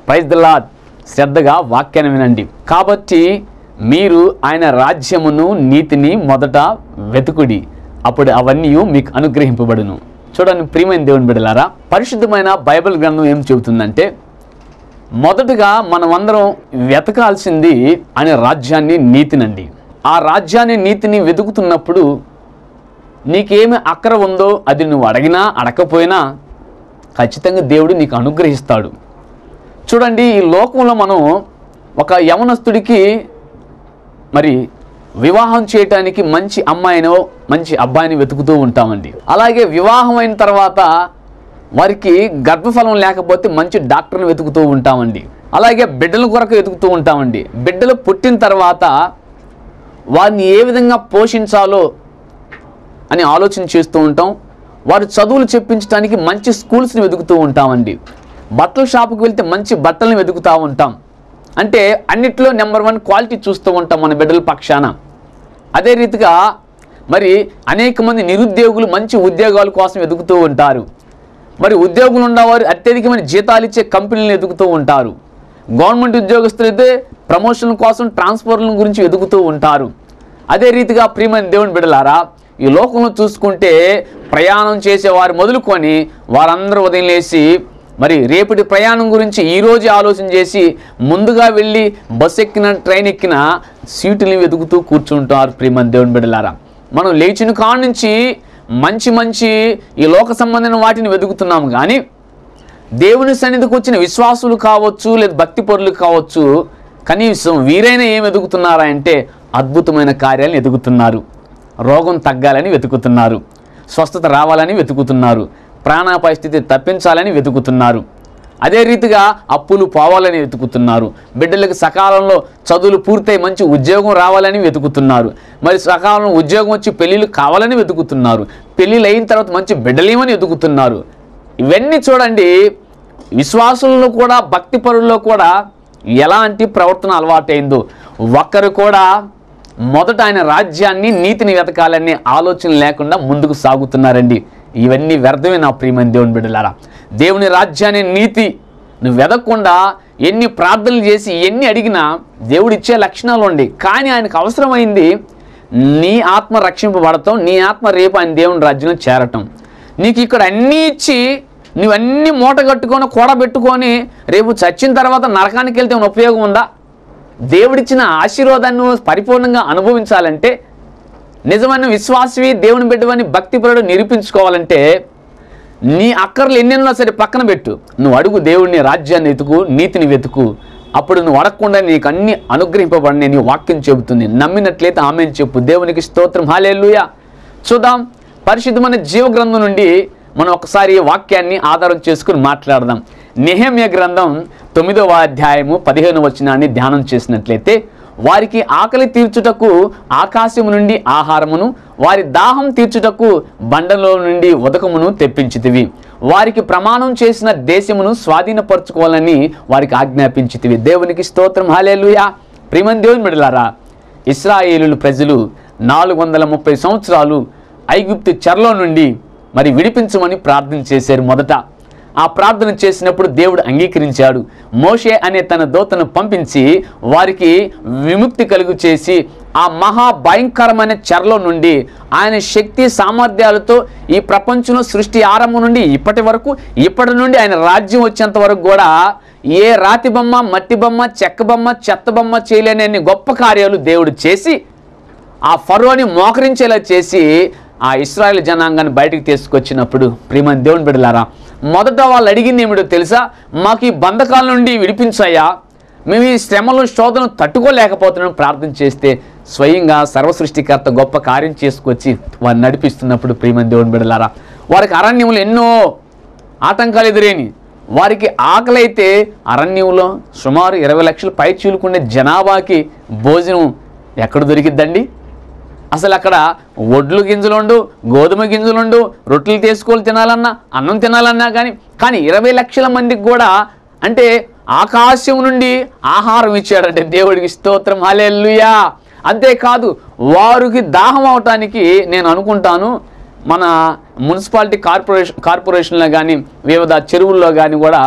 praise the lord శ్రద్ధగా వాక్యాన్ని వినండి కాబట్టి మీరు ఆయన రాజ్యమును నీతిని మొదట వెతుకుడి అప్పుడు అవన్నీ మీకు అనుగ్రహింపబడును చూడండి ప్రియమైన దేవుని బిడలారా పరిశుద్ధమైన బైబిల్ గ్రంథం ఏం చెబుతుందంటే మొదటగా మనమందరం వెతకాల్సింది అనే రాజ్యాన్ని నీతినండి ఆ రాజ్యాన్ని నీతిని వెతుకుతున్నప్పుడు నీకేమి అక్కర ఉందో అది నువ్వు అడిగినా అడగకపోయినా ఖచ్చితంగా దేవుడు నీకు అనుగ్రహిస్తాడు చూడండి ఈ లోకంలో మనం ఒక యవనస్తుడికి మరి వివాహం చేయటానికి మంచి అమ్మాయినో మంచి అబ్బాయిని వెతుకుతూ ఉంటామండి అలాగే వివాహం అయిన తర్వాత వారికి గర్భఫలం లేకపోతే మంచి డాక్టర్ని వెతుకుతూ ఉంటామండి అలాగే బిడ్డల కొరకు వెతుకుతూ ఉంటామండి బిడ్డలు పుట్టిన తర్వాత వారిని ఏ విధంగా పోషించాలో అని ఆలోచన చేస్తూ ఉంటాం వారు చదువులు చెప్పించడానికి మంచి స్కూల్స్ని వెతుకుతూ ఉంటామండి బట్టల షాపుకి వెళ్తే మంచి బట్టలను వెతుకుతూ ఉంటాం అంటే అన్నిట్లో నెంబర్ వన్ క్వాలిటీ చూస్తూ ఉంటాం మన బిడ్డల పక్షాన అదే రీతిగా మరి అనేక మంది నిరుద్యోగులు మంచి ఉద్యోగాల కోసం వెతుకుతూ ఉంటారు మరి ఉద్యోగులు ఉన్నవారు అత్యధికమైన జీతాలు ఇచ్చే కంపెనీలను వెతుకుతూ ఉంటారు గవర్నమెంట్ ఉద్యోగస్తులు అయితే ప్రమోషన్ కోసం ట్రాన్స్ఫర్ల గురించి వెతుకుతూ ఉంటారు అదే రీతిగా ప్రియమైన దేవుని బిడలారా ఈ లోకంలో చూసుకుంటే ప్రయాణం చేసేవారు మొదలుకొని వారందరూ ఉదయం లేచి మరి రేపటి ప్రయాణం గురించి ఈ రోజే ఆలోచన చేసి ముందుగా వెళ్ళి బస్ ఎక్కిన ట్రైన్ ఎక్కిన సీటుని వెతుకుతూ కూర్చుంటారు ప్రియమైన దేవుని బిడ్డలారా మనం లేచిన కాడ నుంచి మంచి మంచి ఈ లోక సంబంధమైన వాటిని వెతుకుతున్నాం కానీ దేవుని సన్నిధికి వచ్చిన విశ్వాసులు కావచ్చు లేదా భక్తి పరులు కావచ్చు కనీసం వీరైనా ఏం వెతుకుతున్నారా అంటే అద్భుతమైన కార్యాలను వెతుకుతున్నారు రోగం తగ్గాలని వెతుకుతున్నారు స్వస్థత రావాలని వెతుకుతున్నారు ప్రాణాపాయ స్థితి తప్పించాలని వెతుకుతున్నారు అదే రీతిగా అప్పులు పోవాలని వెతుకుతున్నారు బిడ్డలకు సకాలంలో చదువులు పూర్తయి మంచి ఉద్యోగం రావాలని వెతుకుతున్నారు మరి సకాలంలో ఉద్యోగం వచ్చి పెళ్ళిళ్ళు కావాలని వెతుకుతున్నారు పెళ్ళిళ్ళు అయిన తర్వాత మంచి బిడ్డలేమని వెతుకుతున్నారు ఇవన్నీ చూడండి విశ్వాసులను కూడా భక్తి పరుల్లో కూడా ఎలాంటి ప్రవర్తన అలవాటైందో ఒక్కరు కూడా మొదట ఆయన రాజ్యాన్ని నీతిని వెతకాలనే ఆలోచన లేకుండా ముందుకు సాగుతున్నారండి ఇవన్నీ వ్యర్థమే నా ప్రియమైన దేవుని బిడ్డలారా దేవుని రాజ్యాన్ని నీతి నువ్వు వెదకుండా ఎన్ని ప్రార్థనలు చేసి ఎన్ని అడిగినా దేవుడు ఇచ్చే లక్షణాలు ఉండి కానీ ఆయనకు అవసరమైంది నీ ఆత్మ రక్షింపబడటం నీ ఆత్మ రేపు ఆయన దేవుని రాజ్యంలో చేరటం నీకు ఇక్కడ అన్నీ ఇచ్చి నువ్వన్నీ మూట కట్టుకొని కూడబెట్టుకొని రేపు చచ్చిన తర్వాత నరకానికి వెళ్తే ఏమైనా ఉపయోగం ఉందా దేవుడిచ్చిన ఆశీర్వాదాన్ని నువ్వు పరిపూర్ణంగా అనుభవించాలంటే నిజమైన విశ్వాసవి దేవుని బిడ్డవని భక్తిపరుడు నిరూపించుకోవాలంటే నీ అక్కర్లు ఎన్నెన్నో సరే పక్కన పెట్టు నువ్వు అడుగు దేవుడిని రాజ్యాన్ని వెతుకు నీతిని వెతుకు అప్పుడు నువ్వు అడగకుండా నీకు అన్ని అనుగ్రహింపబడి నీ వాక్యం చెబుతుంది నమ్మినట్లయితే ఆమె చెప్పు దేవునికి స్తోత్రం హాలేలుయా చూద్దాం పరిశుద్ధమైన జీవ గ్రంథం నుండి మనం ఒకసారి ఈ వాక్యాన్ని ఆధారం చేసుకుని మాట్లాడదాం నెహమ్య గ్రంథం తొమ్మిదవ అధ్యాయము పదిహేను వచనాన్ని ధ్యానం చేసినట్లయితే వారికి ఆకలి తీర్చుటకు ఆకాశము నుండి ఆహారమును వారి దాహం తీర్చుటకు బండలో నుండి ఉదకమును తెప్పించితివి వారికి ప్రమాణం చేసిన దేశమును స్వాధీనపరచుకోవాలని వారికి ఆజ్ఞాపించితివి దేవునికి స్తోత్రం హాలేలుయా ప్రియమన్ దేవుని బిడలారా ఇస్రాయేలు ప్రజలు నాలుగు వందల ముప్పై సంవత్సరాలు ఐగుప్తు చెరలో నుండి మరి విడిపించమని ప్రార్థన చేశారు మొదట ఆ ప్రార్థన చేసినప్పుడు దేవుడు అంగీకరించాడు మోషే అనే తన దోతను పంపించి వారికి విముక్తి కలుగు చేసి ఆ మహా భయంకరమైన చెరలో నుండి ఆయన శక్తి సామర్థ్యాలతో ఈ ప్రపంచంలో సృష్టి ఆరంభం నుండి ఇప్పటి వరకు ఇప్పటి నుండి ఆయన రాజ్యం వచ్చేంత వరకు కూడా ఏ రాతి బొమ్మ మట్టి బొమ్మ చెక్క బొమ్మ చెత్త బొమ్మ చేయలేని అన్ని గొప్ప కార్యాలు దేవుడు చేసి ఆ ఫరోని మోకరించేలా చేసి ఆ ఇస్రాయేల్ జనాంగాన్ని బయటికి తీసుకొచ్చినప్పుడు ప్రియమైన దేవుని బిడ్డలారా మొదట వాళ్ళు అడిగింది ఏమిటో తెలుసా మాకు ఈ బంధకాల నుండి విడిపించాయా మేము ఈ శ్రమలు శోధనలు తట్టుకోలేకపోతున్నాం ప్రార్థన చేస్తే స్వయంగా సర్వసృష్టికర్త గొప్ప కార్యం చేసుకొచ్చి వారిని నడిపిస్తున్నప్పుడు ప్రియమైన దేవుని బిడ్డలారా వారికి అరణ్యములు ఎన్నో ఆటంకాలు ఎదురేని వారికి ఆకలి అయితే అరణ్యంలో సుమారు ఇరవై లక్షల పై చీలుకునే జనాభాకి భోజనం ఎక్కడ దొరికిద్దండి అసలు అక్కడ వడ్లు గింజలుండు గోధుమ గింజలుండు రొట్టెలు తీసుకొని తినాలన్నా అన్నం తినాలన్నా కానీ కానీ ఇరవై లక్షల మందికి కూడా అంటే ఆకాశం నుండి ఆహారం ఇచ్చాడంటే దేవుడికి స్తోత్రం హల్లెలూయా అంతేకాదు వారికి దాహం అవటానికి నేను అనుకుంటాను మన మున్సిపాలిటీ కార్పొరేషన్ కార్పొరేషన్లో కానీ వివిధ చెరువుల్లో కానీ కూడా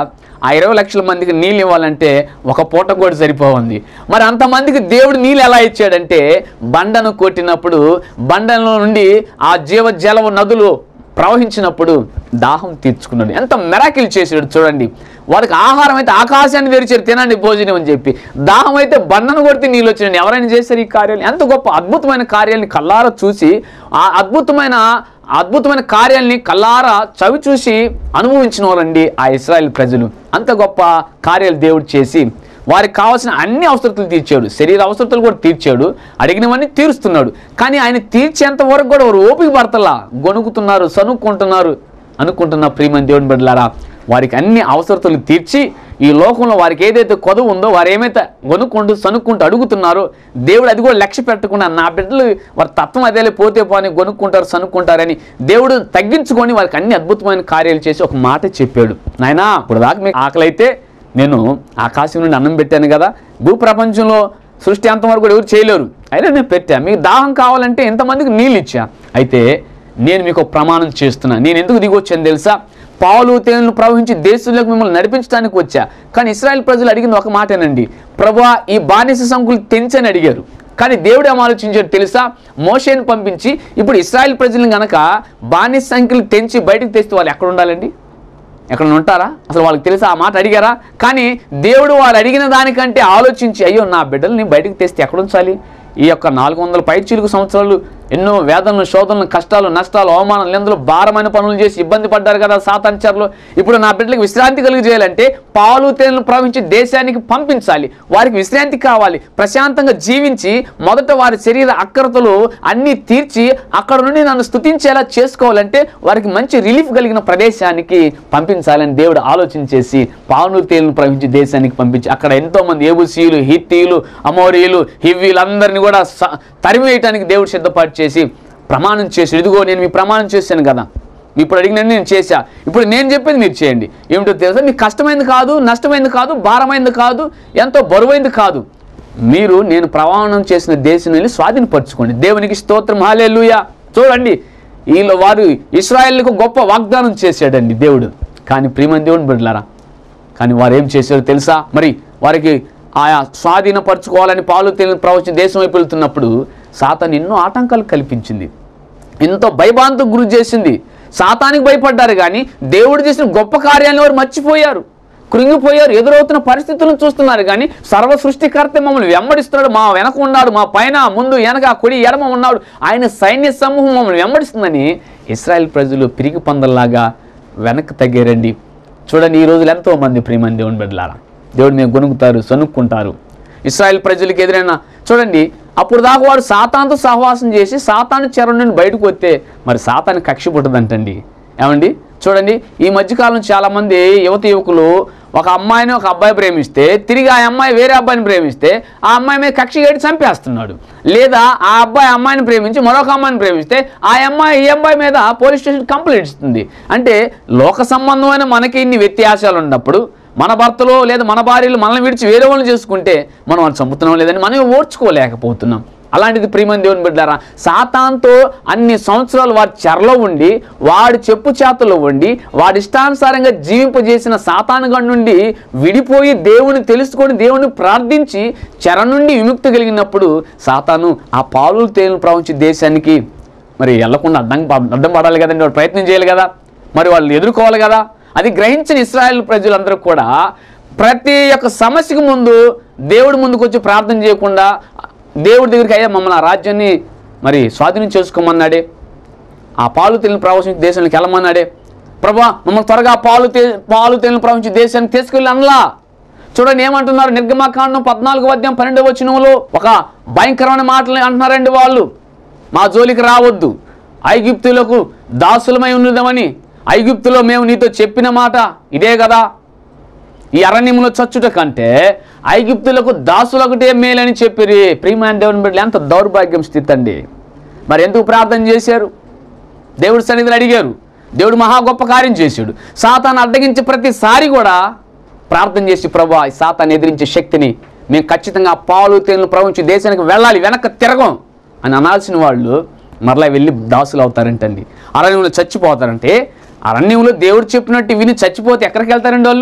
ఆ ఇరవై లక్షల మందికి నీళ్ళు ఇవ్వాలంటే ఒక పూట కూడా సరిపోఉంది మరి అంతమందికి దేవుడు నీళ్ళు ఎలా ఇచ్చాడంటే బండను కొట్టినప్పుడు బండలో నుండి ఆ జీవజల నదులు ప్రవహించినప్పుడు దాహం తీర్చుకున్నాడు ఎంత మెరాకిల్ చేసాడు చూడండి వారికి ఆహారం అయితే ఆకాశాన్ని తెరిచారు తినండి భోజనం అని చెప్పి దాహం అయితే బండను కొడితే నీళ్ళు వచ్చినండి ఎవరైనా చేశారు ఈ కార్యాలు ఎంత గొప్ప అద్భుతమైన కార్యాలని కల్లారా చూసి ఆ అద్భుతమైన అద్భుతమైన కార్యాలని కల్లారా చవి చూసి అనుభవించిన వారండి ఆ ఇస్రాయేల్ ప్రజలు అంత గొప్ప కార్యాలు దేవుడు చేసి వారికి కావాల్సిన అన్ని అవసరతలు తీర్చాడు శరీర అవసరతలు కూడా తీర్చాడు అడిగినవన్నీ తీరుస్తున్నాడు కానీ ఆయన తీర్చేంత వరకు కూడా వారు ఓపిక పడతలా గొనుకుతున్నారు సనుక్కుంటున్నారు అనుకుంటున్న ప్రియమని దేవుని బిడ్డలారా వారికి అన్ని అవసరతలు తీర్చి ఈ లోకంలో వారికి ఏదైతే కొదవ ఉందో వారు ఏమైతే కొనుక్కుంటూ సనుక్కుంటూ అడుగుతున్నారో దేవుడు అది కూడా లక్ష్య పెట్టకుండా నా బిడ్డలు వారి తత్వం అదేలే పోతే పోని కొనుక్కుంటారు సనుక్కుంటారని దేవుడు తగ్గించుకొని వారికి అన్ని అద్భుతమైన కార్యాలు చేసి ఒక మాట చెప్పాడు నాయనా ఇప్పుడు దాకా మీకు ఆకలి అయితే నేను ఆకాశం నుండి అన్నం పెట్టాను కదా భూప్రపంచంలో సృష్టి అంతవరకు కూడా ఎవరు చేయలేరు అయినా నేను పెట్టా మీకు దాహం కావాలంటే ఎంతమందికి నీళ్ళు ఇచ్చా అయితే నేను మీకు ఒక ప్రమాణం చేస్తున్నా నేను ఎందుకు దిగొచ్చాను తెలుసా పాలు తేనెలు ప్రవహించి దేశంలోకి మిమ్మల్ని నడిపించడానికి వచ్చా కానీ ఇస్రాయల్ ప్రజలు అడిగింది ఒక మాటేనండి ప్రభా ఈ బానిస సంకులు తెంచని అడిగారు కానీ దేవుడు ఏం ఆలోచించాడు తెలుసా మోషేని పంపించి ఇప్పుడు ఇస్రాయల్ ప్రజలను గనక బానిస సంఖ్యలు తెంచి బయటకు తెస్తే వాళ్ళు ఎక్కడ ఉండాలండి ఎక్కడ ఉంటారా అసలు వాళ్ళకి తెలుసా ఆ మాట అడిగారా కానీ దేవుడు వారు అడిగిన దానికంటే ఆలోచించి అయ్యో నా బిడ్డల్ని బయటకు తెస్తే ఎక్కడ ఉంచాలి ఈ యొక్క నాలుగు వందల పైచీలకు సంవత్సరాలు ఎన్నో వేదనలు శోధనలు కష్టాలు నష్టాలు అవమానాలు నిందలు భారమైన పనులు చేసి ఇబ్బంది పడ్డారు కదా సాతాంచర్లు ఇప్పుడు నా బిడ్డలకు విశ్రాంతి కలిగజేయాలంటే పాలు తేనెలు ప్రవహించి దేశానికి పంపించాలి వారికి విశ్రాంతి కావాలి ప్రశాంతంగా జీవించి మొదట వారి శరీర అక్కరతలు అన్నీ తీర్చి అక్కడ నుండి నన్ను స్తుతించేలా చేసుకోవాలంటే వారికి మంచి రిలీఫ్ కలిగిన ప్రదేశానికి పంపించాలని దేవుడు ఆలోచించేసి పావును తేలిని ప్రవహించి దేశానికి పంపించి అక్కడ ఎంతో మంది ఏబుసీలు హిత్తీలు అమోరీలు హివ్వీలు అందరినీ కూడా స- తరిమివేయటానికి దేవుడు సిద్ధపాటు చేసి ప్రమాణం చేసి ఇదిగో నేను మీ ప్రమాణం చేశాను కదా ఇప్పుడు అడిగిన నేను చేశా ఇప్పుడు నేను చెప్పేది మీరు చేయండి ఏమిటో తెలుసా మీకు కష్టమైంది కాదు నష్టమైంది కాదు భారమైంది కాదు ఎంతో బరువైంది కాదు మీరు నేను ప్రమాణం చేసిన దేశం వెళ్ళి స్వాధీనపరచుకోండి దేవునికి స్తోత్రం హాలేలుయా చూడండి వీళ్ళు వారు ఇస్రాయేల్కు గొప్ప వాగ్దానం చేశాడండి దేవుడు కానీ ప్రియమని దేవుని బిడ్డలారా కానీ వారు ఏం చేశారో తెలుసా మరి వారికి ఆయా స్వాధీనపరచుకోవాలని పాలు తేలిన ప్రవచన దేశం వైపు వెళ్తున్నప్పుడు సాతాన్ ఎన్నో ఆటంకాలు కల్పించింది ఎంతో భయభాంతకు గురి చేసింది సాతానికి భయపడ్డారు కానీ దేవుడు చేసిన గొప్ప కార్యాలను వారు మర్చిపోయారు కృంగిపోయారు ఎదురవుతున్న పరిస్థితులను చూస్తున్నారు కానీ సర్వ సృష్టికర్త మమ్మల్ని వెంబడిస్తున్నాడు మా వెనక ఉన్నాడు మా పైన ముందు వెనక కుడి ఎడమ ఉన్నాడు ఆయన సైన్య సమూహం మమ్మల్ని వెంబడిస్తుందని ఇస్రాయల్ ప్రజలు పిరిగి పందల్లాగా వెనక్కి తగ్గారండి చూడండి ఈ రోజులు ఎంతో మంది ప్రియమని దేవుని బిడ్డలారా దేవుడి మీద గొనుగుతారు సనుక్కుంటారు ఇస్రాయల్ ప్రజలకు ఎదురైన చూడండి అప్పుడు దాకా వాడు సాతాన్తో సహవాసం చేసి సాతాను చెర నుండి బయటకు వస్తే మరి సాతాను కక్ష పుట్టదంటండి ఏమండి చూడండి ఈ మధ్యకాలం చాలామంది యువత యువకులు ఒక అమ్మాయిని ఒక అబ్బాయి ప్రేమిస్తే తిరిగి ఆ అమ్మాయి వేరే అబ్బాయిని ప్రేమిస్తే ఆ అమ్మాయి మీద కక్ష గడి చంపేస్తున్నాడు లేదా ఆ అబ్బాయి అమ్మాయిని ప్రేమించి మరొక అమ్మాయిని ప్రేమిస్తే ఆ అమ్మాయి ఈ అబ్బాయి మీద పోలీస్ స్టేషన్ కంప్లైంట్ ఇస్తుంది అంటే లోక సంబంధమైన మనకి ఇన్ని వ్యత్యాసాలు ఉన్నప్పుడు మన భర్తలు లేదా మన భార్యలు మనల్ని విడిచి వేరే వాళ్ళని చేసుకుంటే మనం వాళ్ళు చంపుతున్నాం లేదని మనమే ఓర్చుకోలేకపోతున్నాం అలాంటిది ప్రియమని దేవుని బిడ్డారా సాతాన్తో అన్ని సంవత్సరాలు వాడి చెరలో ఉండి వాడి చెప్పు చేతలో ఉండి వాడి ఇష్టానుసారంగా జీవింపజేసిన సాతానుగడి నుండి విడిపోయి దేవుని తెలుసుకొని దేవుని ప్రార్థించి చెర నుండి విముక్తి కలిగినప్పుడు సాతాను ఆ పాలు తేలిన ప్రవహించి దేశానికి మరి వెళ్లకుండా అడ్డం అడ్డం పడాలి కదండి వాడు ప్రయత్నం చేయాలి కదా మరి వాళ్ళు ఎదుర్కోవాలి కదా అది గ్రహించిన ఇస్రాయేల్ ప్రజలందరూ కూడా ప్రతి ఒక్క సమస్యకు ముందు దేవుడి ముందుకు వచ్చి ప్రార్థన చేయకుండా దేవుడి దగ్గరికి అయ్యా మమ్మల్ని ఆ రాజ్యాన్ని మరి స్వాధీనం చేసుకోమన్నాడే ఆ పాలు తేలిన ప్రవహించి దేశానికి వెళ్ళమన్నాడే ప్రభా మమ్మల్ని త్వరగా పాలు తే పాలు తేలిన ప్రవహించి దేశానికి తీసుకెళ్ళి అనలా చూడండి ఏమంటున్నారు నిర్గమాకాండం పద్నాలుగు అధ్యాయం పన్నెండవ వచనంలో ఒక భయంకరమైన మాటలు అంటున్నారండి వాళ్ళు మా జోలికి రావద్దు ఐగుప్తులకు దాసులమై ఉన్నదమని ఐగుప్తులో మేము నీతో చెప్పిన మాట ఇదే కదా ఈ అరణ్యంలో చచ్చుట కంటే ఐగుప్తులకు దాసులొకటే మేలని చెప్పిరి ప్రియమైన దేవుని బిడ్డలు ఎంత దౌర్భాగ్యం స్థితి అండి మరి ఎందుకు ప్రార్థన చేశారు దేవుడి సన్నిధిని అడిగారు దేవుడు మహా గొప్ప కార్యం చేశాడు సాతాను అడ్డగించే ప్రతిసారి కూడా ప్రార్థన చేసి ప్రభా ఈ సాతాన్ని ఎదిరించే శక్తిని మేము ఖచ్చితంగా ఆ పాలు తేనెలు ప్రవహించి దేశానికి వెళ్ళాలి వెనక్కి తిరగం అని అనాల్సిన వాళ్ళు మరలా వెళ్ళి దాసులు అవుతారంటండి అరణ్యంలో చచ్చిపోతారంటే అరణ్యంలో దేవుడు చెప్పినట్టు విని చచ్చిపోతే ఎక్కడికి వెళ్తారండి వాళ్ళు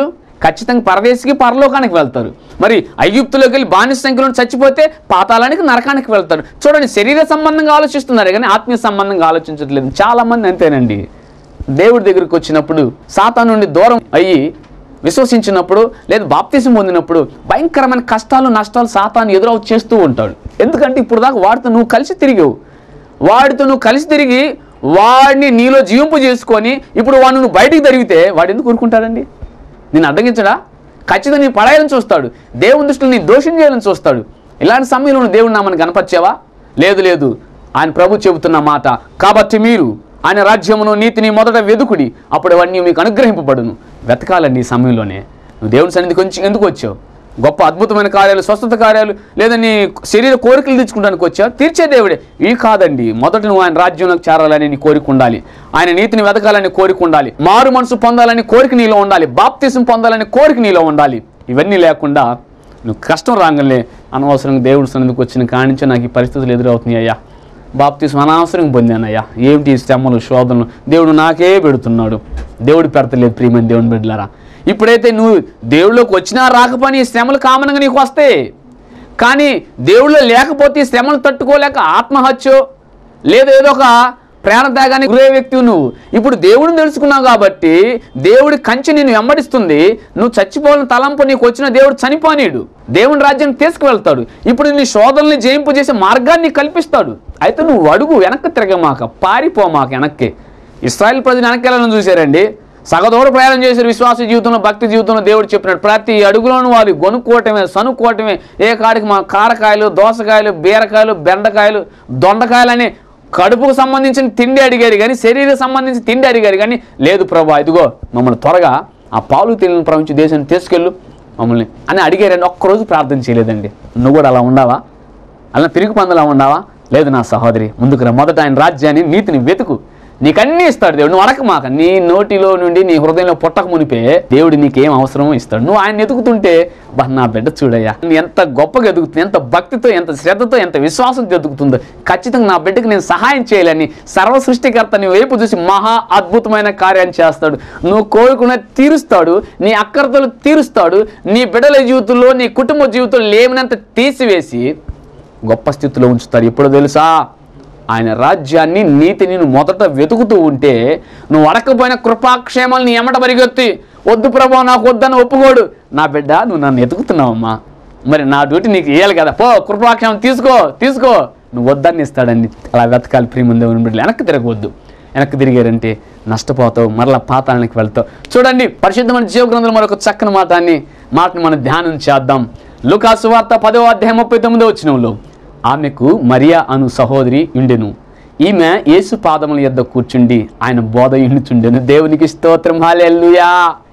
ఖచ్చితంగా పరదేశికి పరలోకానికి వెళ్తారు మరి ఐగుప్తులోకి వెళ్ళి బానిస సంఖ్యలో చచ్చిపోతే పాతాళానికి నరకానికి వెళ్తారు చూడండి శరీర సంబంధంగా ఆలోచిస్తున్నారు కానీ ఆత్మీయ సంబంధంగా ఆలోచించట్లేదు చాలా మంది అంతేనండి దేవుడి దగ్గరికి వచ్చినప్పుడు సాతాను నుండి దూరం అయ్యి విశ్వసించినప్పుడు లేదా బాప్తిసం పొందినప్పుడు భయంకరమైన కష్టాలు నష్టాలు సాతాను ఎదురవు చేస్తూ ఉంటాడు ఎందుకంటే ఇప్పుడు దాకా వాడితో నువ్వు కలిసి తిరిగావు వాడితో నువ్వు కలిసి తిరిగి వాడిని నీలో జీవింపు చేసుకొని ఇప్పుడు వాడిని నువ్వు బయటికి తిరిగితే వాడు ఎందుకు ఊరుకుంటాడండి నేను అడ్డగించడా ఖచ్చితంగా నీ పడాయాలని చూస్తాడు దేవుని దృష్టిలో నీ దోషం చేయాలని చూస్తాడు ఇలాంటి సమయంలో నువ్వు దేవుని నామని కనపరిచావా లేదు లేదు ఆయన ప్రభు చెబుతున్న మాట కాబట్టి మీరు ఆయన రాజ్యమును నీతిని మొదట వెదుకుడి అప్పుడు అవన్నీ మీకు అనుగ్రహింపబడును వెతకాలండి ఈ సమయంలోనే నువ్వు దేవుని సన్నిధి కొంచెం ఎందుకు వచ్చావు గొప్ప అద్భుతమైన కార్యాలు స్వస్థత కార్యాలు లేదా నీ శరీర కోరికలు తీర్చుకోవడానికి వచ్చావు తీర్చే దేవుడే ఇవి కాదండి మొదట నువ్వు ఆయన రాజ్యంలోకి చేరాలని నీ కోరిక ఉండాలి ఆయన నీతిని వెతకాలని కోరిక ఉండాలి మారు మనసు పొందాలని కోరిక నీలో ఉండాలి బాప్తిసం పొందాలని కోరిక నీలో ఉండాలి ఇవన్నీ లేకుండా నువ్వు కష్టం రాగానే అనవసరంగా దేవుడి సన్నిధికి వచ్చిన కానించి నాకు ఈ పరిస్థితులు ఎదురవుతున్నాయి అయ్యా బాప్తీసం అనవసరంగా పొందానయ్యా ఏమిటి ఈ శ్రమలు శోధనలు దేవుడు నాకే పెడుతున్నాడు దేవుడు పెడతలేదు ప్రియమైన దేవుని బిడ్డలారా ఇప్పుడైతే నువ్వు దేవుళ్ళలోకి వచ్చినా రాకపోయినా ఈ శ్రమలు కామన్గా నీకు వస్తాయి కానీ దేవుళ్ళు లేకపోతే ఈ శ్రమలు తట్టుకోలేక ఆత్మహత్యో లేదా ఏదో ఒక ప్రాణత్యాగానికి గురే వ్యక్తి నువ్వు ఇప్పుడు దేవుడిని తెలుసుకున్నావు కాబట్టి దేవుడి కంచె నిన్ను వెంబడిస్తుంది నువ్వు చచ్చిపోవాలని తలంపు నీకు వచ్చిన దేవుడు చనిపోనీడు దేవుని రాజ్యాన్ని తీసుకువెళ్తాడు ఇప్పుడు నీ శోధనల్ని జయింపు చేసే మార్గాన్ని కల్పిస్తాడు అయితే నువ్వు అడుగు వెనక్కి తిరగమాక పారిపోమాక వెనక్కి ఇస్రాయల్ ప్రజలు వెనక్కి వెళ్ళాలని చూశారండి సగదూర ప్రయాణం చేశారు విశ్వాస జీవితంలో భక్తి జీవితంలో దేవుడు చెప్పినట్టు ప్రతి అడుగులోనూ వారు గొనుక్కోవటమే సనుక్కోవటమే ఏ కాడికి మా కారకాయలు దోసకాయలు బీరకాయలు బెండకాయలు దొండకాయలు అని కడుపుకు సంబంధించిన తిండి అడిగారు కానీ శరీరం సంబంధించిన తిండి అడిగారు కానీ లేదు ప్రభా ఇదిగో మమ్మల్ని త్వరగా ఆ పాలు తెలియని ప్రపంచ దేశాన్ని తీసుకెళ్ళు మమ్మల్ని అని అడిగారని ఒక్కరోజు ప్రార్థన చేయలేదండి నువ్వు కూడా అలా ఉండవా అలా పిరుగు పందలా ఉండవా లేదు నా సహోదరి ముందుకు రా మొదట ఆయన రాజ్యాన్ని నీతిని వెతుకు నీకన్నీ ఇస్తాడు దేవుడు నువ్వు అడకమాక నీ నోటిలో నుండి నీ హృదయంలో పుట్టక మునిపే దేవుడు నీకేం అవసరమో ఇస్తాడు నువ్వు ఆయన ఎదుగుతుంటే బా నా బిడ్డ చూడయ్యా నువ్వు ఎంత గొప్పగా ఎదుగుతుంది ఎంత భక్తితో ఎంత శ్రద్ధతో ఎంత విశ్వాసంతో ఎదుగుతుందో ఖచ్చితంగా నా బిడ్డకి నేను సహాయం చేయాలని సర్వ సృష్టికర్త నీ వైపు చూసి మహా అద్భుతమైన కార్యాన్ని చేస్తాడు నువ్వు కోరుకున్న తీరుస్తాడు నీ అక్కర్తలు తీరుస్తాడు నీ బిడ్డల జీవితంలో నీ కుటుంబ జీవితంలో లేమినంత తీసివేసి గొప్ప స్థితిలో ఉంచుతాడు ఎప్పుడో తెలుసా ఆయన రాజ్యాన్ని నీతిని నువ్వు మొదట వెతుకుతూ ఉంటే నువ్వు అడకపోయిన కృపాక్షేమాలు నీ ఎమట పరిగెత్తి వద్దు ప్రభా నాకు వద్దని ఒప్పుకోడు నా బిడ్డ నువ్వు నన్ను ఎతుకుతున్నావమ్మా మరి నా డ్యూటీ నీకు ఇవ్వాలి కదా పో కృపాక్షేమం తీసుకో తీసుకో నువ్వు వద్దని ఇస్తాడండి అలా వెతకాలి ప్రియమంది బిడ్డలు వెనక్కి తిరగవద్దు వెనక్కి తిరిగారంటే నష్టపోతావు మరలా పాతాళానికి వెళ్తావు చూడండి పరిశుద్ధమైన జీవ గ్రంథంలో మరొక చక్కని మాటాన్ని మాటను మనం ధ్యానం చేద్దాం లుకాసు వార్త పదవ అధ్యాయం ముప్పై తొమ్మిదో వచ్చినంలో ఆమెకు మరియా అను సహోదరి ఉండెను ఈమె యేసు పాదముల యొద్ద కూర్చుండి ఆయన బోధ ఇండుచుండెను దేవునికి స్తోత్రం హాలెల్లుయా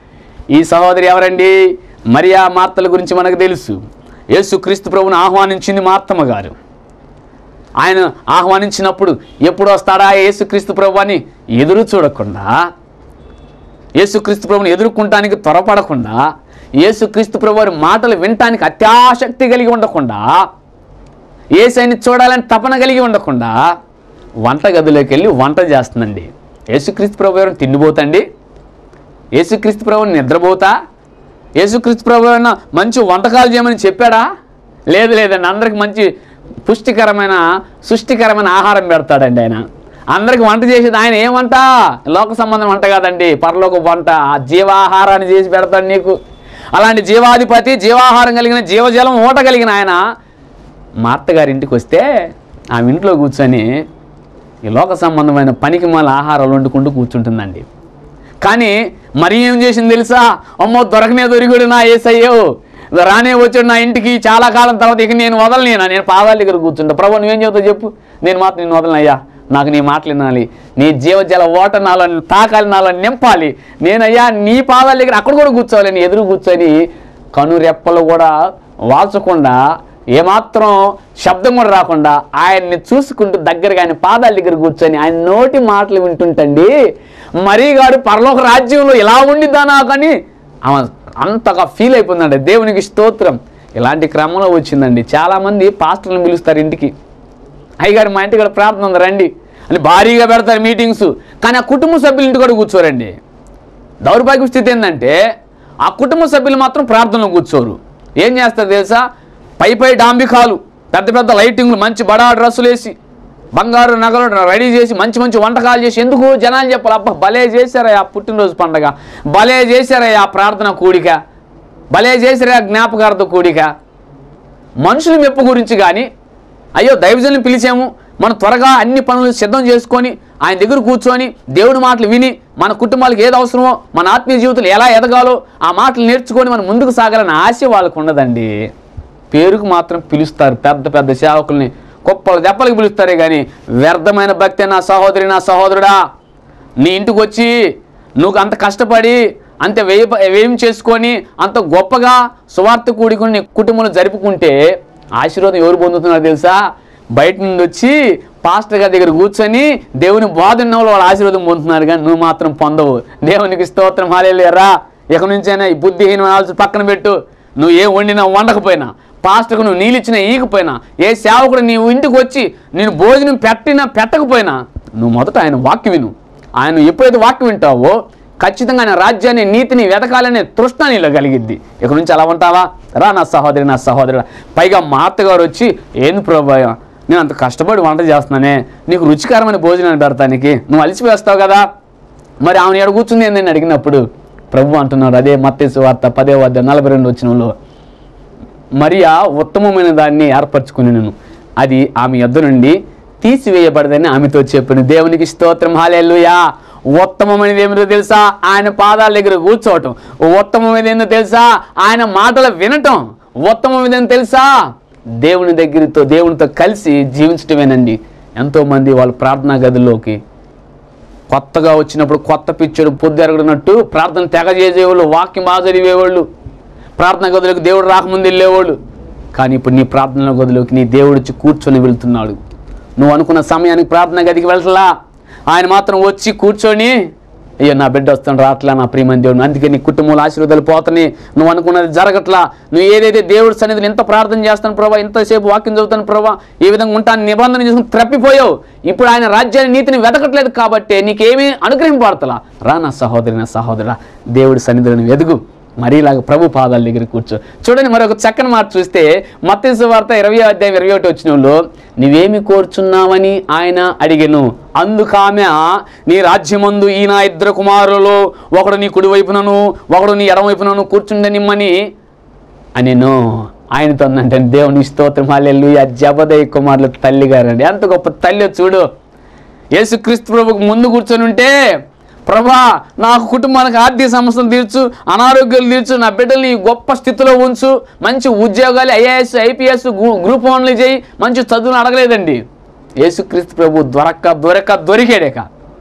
ఈ సహోదరి ఎవరండి మరియా మార్తల గురించి మనకు తెలుసు యేసు క్రీస్తు ప్రభువును ఆహ్వానించింది మార్తమ్మ గారు ఆయన ఆహ్వానించినప్పుడు ఎప్పుడు వస్తాడా యేసుక్రీస్తు ప్రభు అని ఎదురు చూడకుండా యేసుక్రీస్తు ప్రభుని ఎదుర్కొంటానికి త్వరపడకుండా యేసుక్రీస్తు ప్రభు వారి మాటలు వినటానికి అత్యాసక్తి కలిగి ఉండకుండా ఏసైని చూడాలని తపన కలిగి ఉండకుండా వంటగదిలోకి వెళ్ళి వంట చేస్తుందండి యేసుక్రీస్తు ప్రభు ఎవరైనా తిండిపోతండి యేసుక్రీస్తు ప్రభుని నిద్రపోతా యేసుక్రీస్తు ప్రభు ఏమన్నా మంచి వంటకాలు చేయమని చెప్పాడా లేదు లేదండి అందరికి మంచి పుష్టికరమైన సృష్టికరమైన ఆహారం పెడతాడండి ఆయన అందరికి వంట చేసేది ఆయన ఏం వంట లోక సంబంధం వంట కాదండి పరలోక వంట ఆ జీవాహారాన్ని చేసి పెడతాడు నీకు అలాంటి జీవాధిపతి జీవాహారం కలిగిన జీవజలం ఓట కలిగిన ఆయన మా అత్తగారి ఇంటికి వస్తే ఆమె ఇంట్లో కూర్చొని ఈ లోక సంబంధమైన పనికి మాల ఆహారాలు వండుకుంటూ కూర్చుంటుందండి కానీ మరి ఏం చేసింది తెలుసా అమ్మో దొరకనే దొరికాడు నా ఏసయ్యో రానే వచ్చాడు నా ఇంటికి చాలా కాలం తర్వాత ఇక నేను వదలనేనా నేను పాదాల దగ్గర కూర్చుంటా ప్రభు నువ్వేం చెబుతావు చెప్పు నేను మాత్రం నేను వదలనయ్యా నాకు నీ మాటలు వినాలి నీ జీవజల ఓట నాలో తాకాలి నాలో నింపాలి నేనయ్యా నీ పాదాల దగ్గర అక్కడ కూడా కూర్చోవాలి నేను ఎదురు కూర్చొని కనురెప్పలు కూడా వాల్చకుండా ఏమాత్రం శబ్దం కూడా రాకుండా ఆయన్ని చూసుకుంటూ దగ్గరగా ఆయన పాదాల దగ్గర కూర్చొని ఆయన నోటి మాటలు వింటుంటండి మరీగాడు పరలోక రాజ్యంలో ఎలా ఉండిద్దా నాకని ఆమె అంతగా ఫీల్ అయిపోయిందండి దేవునికి స్తోత్రం ఇలాంటి క్రమంలో వచ్చిందండి చాలామంది పాస్టర్లను పిలుస్తారు ఇంటికి అయ్యగారు మా ఇంటికి కూడా ప్రార్థన ఉంది రండి అని భారీగా పెడతారు మీటింగ్స్ కానీ ఆ కుటుంబ సభ్యుల ఇంటి కూడా కూర్చోరండి దౌర్భాగ్య స్థితి ఏంటంటే ఆ కుటుంబ సభ్యులు మాత్రం ప్రార్థనలో కూర్చోరు ఏం చేస్తారు తెలుసా పై పై డాంబికాలు పెద్ద పెద్ద లైటింగ్లు మంచి బడా డ్రెస్సులు వేసి బంగారు నగలు రెడీ చేసి మంచి మంచి వంటకాలు చేసి ఎందుకు జనాలు చెప్పాలి అబ్బా భలే చేశారయ్యా పుట్టినరోజు పండగ భలే చేశారయ్యా ప్రార్థన కూడిక భలే చేశారయ్యా జ్ఞాపకార్థ కూడిక మనుషుల మెప్పు గురించి కానీ అయ్యో దైవజనులు పిలిచాము మనం త్వరగా అన్ని పనులు సిద్ధం చేసుకొని ఆయన దగ్గర కూర్చొని దేవుడి మాటలు విని మన కుటుంబాలకు ఏది అవసరమో మన ఆత్మీయ జీవితంలో ఎలా ఎదగాలో ఆ మాటలు నేర్చుకొని మనం ముందుకు సాగాలని ఆశ వాళ్ళకు ఉండదండి పేరుకు మాత్రం పిలుస్తారు పెద్ద పెద్ద సేవకుల్ని కుప్పలు దెప్పలకు పిలుస్తారే కానీ వ్యర్థమైన భక్తి నా సహోదరి నా సహోదరుడా నీ ఇంటికి వచ్చి నువ్వు అంత కష్టపడి అంత వ్యయ వ్యయం చేసుకొని అంత గొప్పగా సువార్త కూడుకుని నీ కుటుంబంలో జరుపుకుంటే ఆశీర్వాదం ఎవరు పొందుతున్నారు తెలుసా బయట నుండి వచ్చి పాస్టర్ గారి దగ్గర కూర్చొని దేవుని బోధన వాళ్ళు ఆశీర్వాదం పొందుతున్నారు కానీ నువ్వు మాత్రం పొందవు దేవునికి స్తోత్రం హాలేరా ఇక నుంచైనా ఈ బుద్ధిహీన ఆలోచన పక్కన పెట్టు నువ్వు ఏ వండినా వండకపోయినా పాస్టర్కు నువ్వు నీళ్ళు ఇచ్చినా ఈగిపోయినా ఏ సేవకుడు నీవు ఇంటికి వచ్చి నేను భోజనం పెట్టినా పెట్టకపోయినా నువ్వు మొదట ఆయన వాక్యం విను ఆయన ఎప్పుడైతే వాక్యం వింటావో ఖచ్చితంగా ఆయన రాజ్యాన్ని నీతిని వెతకాలనే తృష్ణ నీలో కలిగిద్ది ఇక నుంచి అలా ఉంటావా రా నా సహోదరి నా సహోదరుడు పైగా మా అత్తగారు వచ్చి ఏంది ప్రభాయ నేను అంత కష్టపడి వంట చేస్తున్నానే నీకు రుచికరమైన భోజనాన్ని పెడతానికి నువ్వు అలసిపోస్తావు కదా మరి ఆమె ఎక్కడ కూర్చుంది ఏందని అడిగినప్పుడు ప్రభు అంటున్నారు అదే మత్తేసు వార్త పదే వద్ద నలభై రెండు వచ్చినంలో మరియా ఉత్తమమైన దాన్ని ఏర్పరచుకుని నేను అది ఆమె యొద్ద నుండి తీసివేయబడదని ఆమెతో చెప్పిన దేవునికి స్తోత్రం హాలేలుయా ఉత్తమమైనది ఏమిటో తెలుసా ఆయన పాదాల దగ్గర కూర్చోవటం ఉత్తమమైనది ఏందో తెలుసా ఆయన మాటలు వినటం ఉత్తమమైనది ఏందో తెలుసా దేవుని దగ్గరతో దేవునితో కలిసి జీవించటమేనండి ఎంతోమంది వాళ్ళ ప్రార్థనా గదిలోకి కొత్తగా వచ్చినప్పుడు కొత్త పిచ్చడు పొద్దురగడినట్టు ప్రార్థన తెగ చేసేవాళ్ళు వాక్యం బాగా చదివేవాళ్ళు ప్రార్థన గదిలోకి దేవుడు రాకముందు వెళ్ళేవాళ్ళు కానీ ఇప్పుడు నీ ప్రార్థన గదిలోకి నీ దేవుడు వచ్చి కూర్చొని వెళ్తున్నాడు నువ్వు అనుకున్న సమయానికి ప్రార్థన గదికి వెళ్ళట్లా ఆయన మాత్రం వచ్చి కూర్చొని అయ్యో నా బిడ్డ వస్తాను రాట్లా నా ప్రియమైన దేవుడు అందుకే నీ కుటుంబంలో ఆశీర్వాదాలు పోతున్నాయి నువ్వు అనుకున్నది జరగట్లా నువ్వు ఏదైతే దేవుడి సన్నిధిని ఎంత ప్రార్థన చేస్తాను ప్రభా ఎంతసేపు వాక్యం చదువుతాను ప్రభా ఏ విధంగా ఉంటాను నిబంధన చేసుకుని త్రప్పిపోయావు ఇప్పుడు ఆయన రాజ్యాన్ని నీతిని వెతకట్లేదు కాబట్టి నీకేమీ అనుగ్రహింపడతలా రా నా సహోదరి నా సహోదరా దేవుడి సన్నిధిని వెదుగు మరి ఇలాగ ప్రభు పాదాల దగ్గర కూర్చో చూడండి మరొక చక్కని మాట చూస్తే మత్తయి వార్త ఇరవై అధ్యాయం ఇరవై ఒకటి వచ్చినంలో నీవేమి కోరుచున్నావని ఆయన అడిగెను అందుకామె నీ రాజ్యమందు ఈ నా ఇద్దరు కుమారులలో ఒకడు నీ కుడి వైపునను ఒకడు నీ ఎడమ వైపునను కూర్చుండనిమ్మని అనేను ఆయనతో అంటే దేవుని స్తోత్రం హాలెల్లు ఆ జబదయ్య కుమారుల తల్లి గారండి ఎంత గొప్ప తల్లి చూడు యేసుక్రీస్తు ప్రభుకు ముందు కూర్చొని ఉంటే ప్రభా నాకు కుటుంబానికి ఆర్థిక సమస్యలు తీర్చు అనారోగ్యాలు తీర్చు నా బిడ్డల్ని ఈ గొప్ప స్థితిలో ఉంచు మంచి ఉద్యోగాలు ఐఏఎస్ ఐపీఎస్ గ్రూప్ వన్లు చేయి మంచి చదువులు అడగలేదండి యేసుక్రీస్తు ప్రభు దొరక్క దొరక దొరికాడేక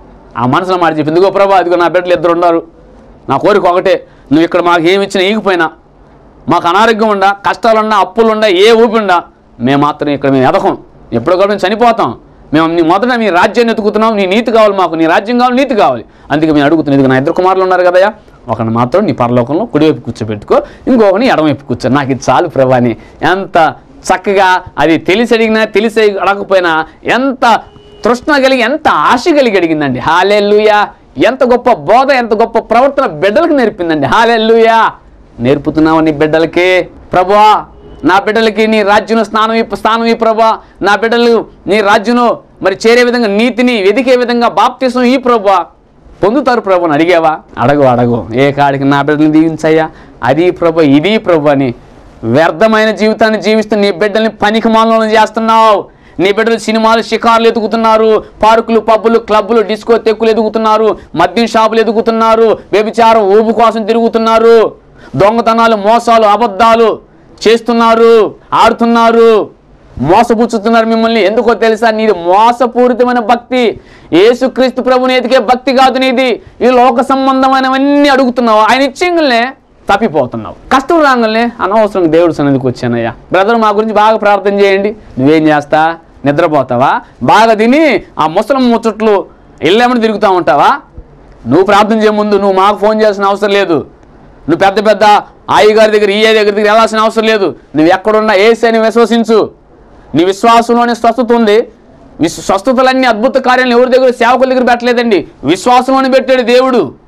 ఆ మనసులో మాట చెప్పి ఎందుకో ప్రభా అదిగో నా బిడ్డలు ఇద్దరు ఉన్నారు నా కోరిక ఒకటే నువ్వు ఇక్కడ మాకు ఏమి ఇచ్చినా ఈగిపోయినా మాకు అనారోగ్యం ఉండా కష్టాలున్నా అప్పులుండా ఏ ఊపి ఉండా మేము మాత్రం ఇక్కడ మేము ఎదకం ఎప్పుడో కూడా మేము చనిపోతాం మేము నీ మొదట నీ రాజ్యాన్ని ఎత్తుకుతున్నాం నీ నీతి కావాలి మాకు నీ రాజ్యం కావాలి నీతి కావాలి అందుకే మేము అడుగుతున్నాం ఇదిగో నా ఇద్దరు కుమారులు ఉన్నారు కదయ్యా ఒకరిని మాత్రం నీ పరలోకంలో కుడివైపు కూర్చోబెట్టుకో ఇంకొకరిని ఎడమవైపు కూర్చో నాకు ఇది చాలు ప్రభాని ఎంత చక్కగా అది తెలిసి అడిగినా తెలిసి అడగకపోయినా ఎంత తృష్ణ కలిగి ఎంత ఆశ కలిగి అడిగిందండి హాలెల్లుయా ఎంత గొప్ప బోధ ఎంత గొప్ప ప్రవర్తన బిడ్డలకు నేర్పిందండి హాలెల్లుయా నేర్పుతున్నావు నీ బిడ్డలకి ప్రభువా నా బిడ్డలకి నీ రాజ్యంలో స్నానం ఈ స్థానం ఈ ప్రభా నా బిడ్డలు నీ రాజ్యంలో మరి చేరే విధంగా నీతిని వెదికే విధంగా బాప్తిసం ఈ ప్రభా పొందుతారు ప్రభు అని అడిగావా అడగు అడగు ఏ కాడికి నా బిడ్డని దీవించయ్యా అది ప్రభు ఇది ప్రభు అని వ్యర్థమైన జీవితాన్ని జీవిస్తూ నీ బిడ్డల్ని పనికి మాలను చేస్తున్నావు నీ బిడ్డలు సినిమాలు షికార్లు ఎదుగుతున్నారు పార్కులు పబ్బులు క్లబ్బులు డిస్కో తెక్కులు ఎదుగుతున్నారు మద్యం షాపులు ఎదుగుతున్నారు వ్యభిచారం ఊపు కోసం తిరుగుతున్నారు దొంగతనాలు మోసాలు అబద్ధాలు చేస్తున్నారు ఆడుతున్నారు మోసపుచ్చుతున్నారు మిమ్మల్ని ఎందుకో తెలుసా నీది మోసపూరితమైన భక్తి యేసుక్రీస్తు ప్రభుని ఎదిగే భక్తి కాదు నీది ఈ లోక సంబంధమైనవన్నీ అడుగుతున్నావు ఆయన ఇచ్చింగలే తప్పిపోతున్నావు కష్టం రాగానే అనవసరం దేవుడు సన్నిధికి వచ్చానయ్యా బ్రదర్ మా గురించి బాగా ప్రార్థన చేయండి నువ్వేం చేస్తా నిద్రపోతావా బాగా తిని ఆ ముసలం ముచ్చట్లు ఇల్లేమని తిరుగుతూ ఉంటావా నువ్వు ప్రార్థన చేయ ముందు నువ్వు మాకు ఫోన్ చేయాల్సిన అవసరం లేదు నువ్వు పెద్ద పెద్ద ఆయి గారి దగ్గర ఈఏ దగ్గర దగ్గర వెళ్ళాల్సిన అవసరం లేదు నువ్వు ఎక్కడున్నా ఏసని విశ్వసించు నీ విశ్వాసంలోనే స్వస్థత ఉంది విశ్వ స్వస్థతలన్నీ అద్భుత కార్యాలను ఎవరి దగ్గర సేవకుల దగ్గర పెట్టలేదండి విశ్వాసంలోనే పెట్టాడు దేవుడు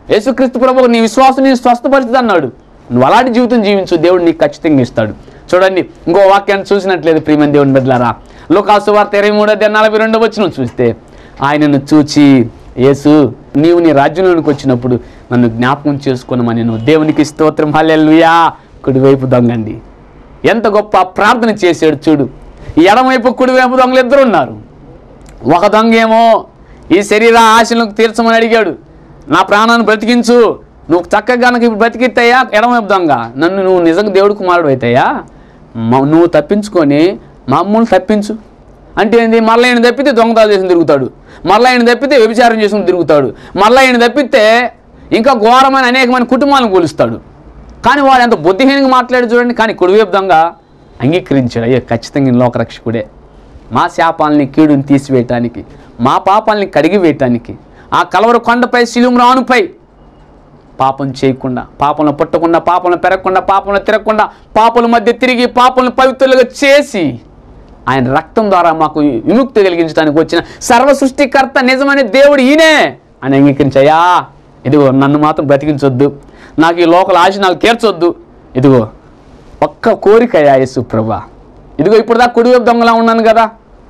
యేసుక్రీస్తు ప్రభు నీ విశ్వాసం నేను స్వస్థపరిచింది అన్నాడు నువ్వు అలాంటి జీవితం జీవించు దేవుడు నీకు ఖచ్చితంగా ఇస్తాడు చూడండి ఇంకో వాక్యాన్ని చూసినట్లేదు ప్రియమైన దేవుని బిడ్డలారా లోకాసు వార్త ఇరవై మూడు అధ్యాయం నలభై రెండు వచ్చిన చూస్తే ఆయనను చూచి యేసు నీవు నీ రాజ్యంలోనికి వచ్చినప్పుడు నన్ను జ్ఞాపకం చేసుకున్నామని నువ్వు దేవునికి స్తోత్రం హల్లెలూయా కుడివైపు దొంగండి ఎంత గొప్ప ప్రార్థన చేశాడు చూడు ఈ ఎడమవైపు కుడివైపు దొంగలు ఇద్దరు ఉన్నారు ఒక దొంగ ఏమో ఈ శరీర ఆశలను తీర్చమని అడిగాడు నా ప్రాణాన్ని బ్రతికించు నువ్వు చక్కగా కనుక ఇప్పుడు బ్రతికిత్తయ్యా ఎడమవైపు దొంగ నన్ను నువ్వు నిజంగా దేవుడు కుమారుడు అవుతాయా నువ్వు తప్పించుకొని మమ్మల్ని తప్పించు అంటే ఏంది మళ్ళీ ఆయన తప్పితే దొంగతనాలు చేసుకుని తిరుగుతాడు మళ్ళీ ఆయన తప్పితే వ్యభిచారం చేసుకుని తిరుగుతాడు మళ్ళీ ఆయన తప్పితే ఇంకా ఘోరమైన అనేకమైన కుటుంబాలను కూలుస్తాడు కానీ వాడు ఎంత బుద్ధిహీనంగా మాట్లాడు చూడండి కానీ కుడివైపు దొంగ అంగీకరించాడు అయ్యో ఖచ్చితంగా ఈయన లోకరక్షకుడే మా శాపాలని కీడుని తీసివేయటానికి మా పాపాలని కడిగి వేయటానికి ఆ కలవర కొండపై శిలుము రానుపై పాపం చేయకుండా పాపంలో పుట్టకుండా పాపంలో పెరగకుండా పాపంలో తిరగకుండా పాపల మధ్య తిరిగి పాపలను పవిత్రులుగా చేసి ఆయన రక్తం ద్వారా మాకు విముక్తి కలిగించడానికి వచ్చిన సర్వ సృష్టికర్త నిజమైన దేవుడు ఈయనే అని అంగీకరించయ్యా ఇదిగో నన్ను మాత్రం బ్రతికించొద్దు నాకు ఈ లోకల ఆశ నాకు తీర్చొద్దు ఇదిగో ఒక్క కోరికయా యేసు ప్రభా ఇదిగో ఇప్పుడు దాకా కుడివైపు దొంగలా ఉన్నాను కదా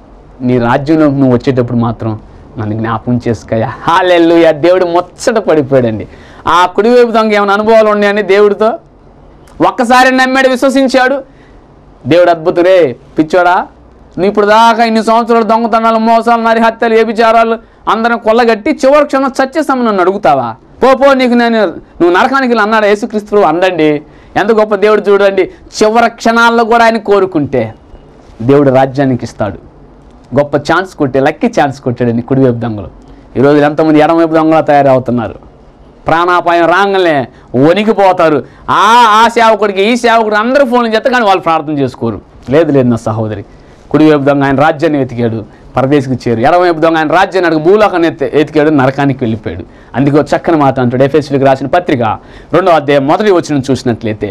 నీ రాజ్యంలోకి నువ్వు వచ్చేటప్పుడు మాత్రం నన్ను జ్ఞాపకం చేసుకోయా హాలెల్లుయా దేవుడు ముచ్చట పడిపోయాడండి ఆ కుడివైపు దొంగ ఏమైనా అనుభవాలు ఉన్నాయని దేవుడితో ఒక్కసారి నమ్మాడు విశ్వసించాడు దేవుడు అద్భుతుడే పిచ్చోడా నువ్వు ఇప్పుడు దాకా ఇన్ని సంవత్సరాలు దొంగతనాలు మోసాలు నరిహత్యలు వ్యభిచారాలు అందరం కొల్లగట్టి చివరి క్షణం సత్యసమ నన్ను అడుగుతావా పో పో నీకు నేను నువ్వు నరకానికి వెళ్ళి అన్నాడు యేసుక్రీస్తు ప్రభు అండండి ఎంత గొప్ప దేవుడు చూడండి చివరి క్షణాల్లో కూడా ఆయన కోరుకుంటే దేవుడు రాజ్యానికి ఇస్తాడు గొప్ప ఛాన్స్ కొట్టే లక్కీ ఛాన్స్ కొట్టాడండి కుడివైపు దొంగలు ఈరోజు ఎంతమంది ఎడమవైపు దొంగలా తయారవుతున్నారు ప్రాణాపాయం రాగానే వణికిపోతారు ఆ ఆ సేవకుడికి ఈ సేవకుడు అందరూ ఫోన్ చేస్తే కానీ వాళ్ళు ప్రార్థన చేసుకోరు లేదు లేదు నా సహోదరి కుడివైపు దొంగ ఆయన రాజ్యాన్ని వెతికాడు పరదేశికి చేరు ఎడమవైపు దొంగ ఆయన రాజ్యాన్ని అడుగు భూలోకాన్ని ఎత్తి- ఎతికాడు నరకానికి వెళ్ళిపోయాడు అందుకే ఒక చక్కని మాట అంటాడు ఎఫ్ఎస్సీలకు రాసిన పత్రిక రెండో అధ్యాయం మొదటి వచ్చిన చూసినట్లయితే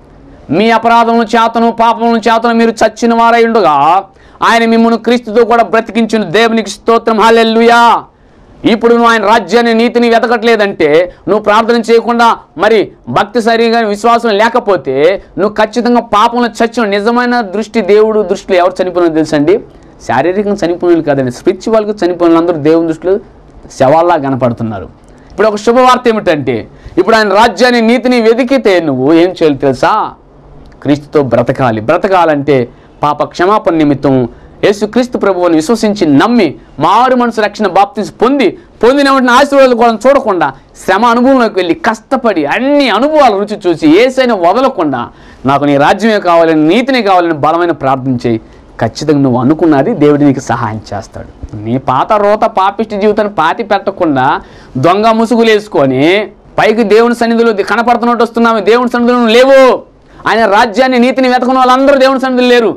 మీ అపరాధమును చేతను పాపమును చేతను మీరు చచ్చిన వారై ఉండగా ఆయన మిమ్మల్ని క్రీస్తుతో కూడా బ్రతికించిన దేవునికి స్తోత్రం హాలెల్లుయా ఇప్పుడు నువ్వు ఆయన రాజ్యాన్ని నీతిని వెతకట్లేదంటే నువ్వు ప్రార్థన చేయకుండా మరి భక్తి సరిగా విశ్వాసం లేకపోతే నువ్వు ఖచ్చితంగా పాపంలో చచ్చిన నిజమైన దృష్టి దేవుడు దృష్టిలో ఎవరు చనిపోయినా తెలుసండి శారీరకంగా చనిపోయిన కాదండి స్పిరిచువల్గా చనిపోయిన అందరూ దేవుని దృష్టిలో శవాల్లా కనపడుతున్నారు ఇప్పుడు ఒక శుభవార్త ఏమిటంటే ఇప్పుడు ఆయన రాజ్యాన్ని నీతిని వెతికితే నువ్వు ఏం చేయాలి తెలుసా క్రీస్తుతో బ్రతకాలి బ్రతకాలంటే పాప క్షమాపణ నిమిత్తం యేసుక్రీస్తు ప్రభువుని విశ్వసించి నమ్మి మారు మనసు రక్షణ బాప్తిసి పొంది పొందిన వెంటనే ఆశీర్వాదాలు కూడా చూడకుండా శ్రమ అనుభవంలోకి వెళ్ళి కష్టపడి అన్ని అనుభవాలు రుచి చూసి ఏసైనా వదలకుండా నాకు నీ రాజ్యమే కావాలని నీతిని కావాలని బలమైన ప్రార్థన చేయి ఖచ్చితంగా నువ్వు అనుకున్నది దేవుడు నీకు సహాయం చేస్తాడు నీ పాత రోత పాపిష్టి జీవితాన్ని పాతి పెట్టకుండా దొంగ ముసుగులు వేసుకొని పైకి దేవుని సన్నిధిలో కనపడుతున్నట్టు వస్తున్నాము దేవుని సన్నిధిలో నువ్వు లేవు ఆయన రాజ్యాన్ని నీతిని వెతకున్న వాళ్ళందరూ దేవుని సన్నిధిలో లేరు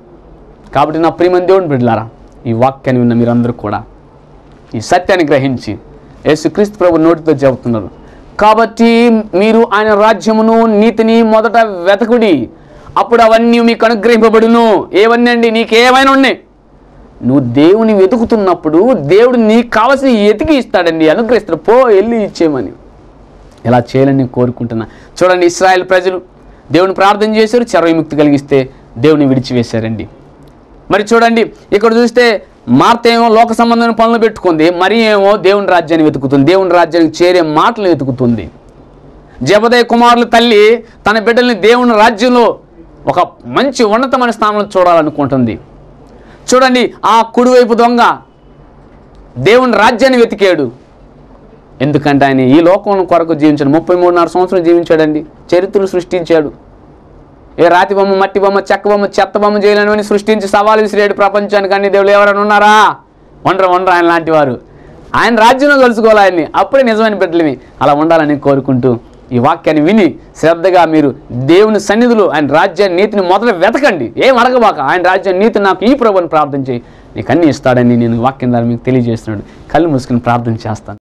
కాబట్టి నా ప్రియమైన దేవుని బిడ్డలారా ఈ వాక్యాన్ని విన్న మీరందరూ కూడా ఈ సత్యాన్ని గ్రహించి యేసుక్రీస్తు ప్రభు నోటితో చెబుతున్నారు కాబట్టి మీరు ఆయన రాజ్యమును నీతిని మొదట వెతకుడి అప్పుడు అవన్నీ మీకు అనుగ్రహింపబడును ఏవన్నీ అండి నీకేమైనా ఉన్నాయి నువ్వు దేవుని వెతుకుతున్నప్పుడు దేవుడు నీకు కావాల్సిన ఎతికి ఇస్తాడండి అనుగ్రహిస్తాడు పో వెళ్ళి ఇచ్చేయమని ఇలా చేయాలని నేను కోరుకుంటున్నా చూడండి ఇస్రాయేల్ ప్రజలు దేవుని ప్రార్థన చేశారు చెర విముక్తి కలిగిస్తే దేవుని విడిచివేశారండి మరి చూడండి ఇక్కడ చూస్తే మార్త ఏమో లోక సంబంధమైన పనులు పెట్టుకుంది మరి ఏమో దేవుని రాజ్యాన్ని వెతుకుతుంది దేవుని రాజ్యానికి చేరే మాటలు వెతుకుతుంది జబదయ్య కుమారుల తల్లి తన బిడ్డల్ని దేవుని రాజ్యంలో ఒక మంచి ఉన్నతమైన స్థానంలో చూడాలనుకుంటుంది చూడండి ఆ కుడివైపు దొంగ దేవుని రాజ్యాన్ని వెతికాడు ఎందుకంటే ఆయన ఈ లోకం కొరకు జీవించాడు ముప్పై మూడున్నర సంవత్సరం జీవించాడండి చరిత్రలు సృష్టించాడు ఏ రాతి బొమ్మ మట్టి బొమ్మ చెక్క బొమ్మ చెత్త బొమ్మ చేయలేని సృష్టించి సవాలు విసిరేడు ప్రపంచానికి అన్ని దేవుడు ఎవరైనా ఉన్నారా వండరు వండరు ఆయన లాంటి వారు ఆయన రాజ్యంలో కలుసుకోవాలి ఆయన్ని అప్పుడే నిజమైన బిడ్డలవి అలా ఉండాలని కోరుకుంటూ ఈ వాక్యాన్ని విని శ్రద్ధగా మీరు దేవుని సన్నిధులు ఆయన రాజ్యాన్ని నీతిని మొదట వెతకండి ఏం అడగబాక ఆయన రాజ్యాన్ని నీతి నాకు ఈ ప్రభుని ప్రార్థన చేయి నీకు అన్ని ఇస్తాడని నేను ఈ వాక్యం ద్వారా మీకు తెలియజేస్తున్నాడు కళ్ళు మూసుకుని ప్రార్థన చేస్తాను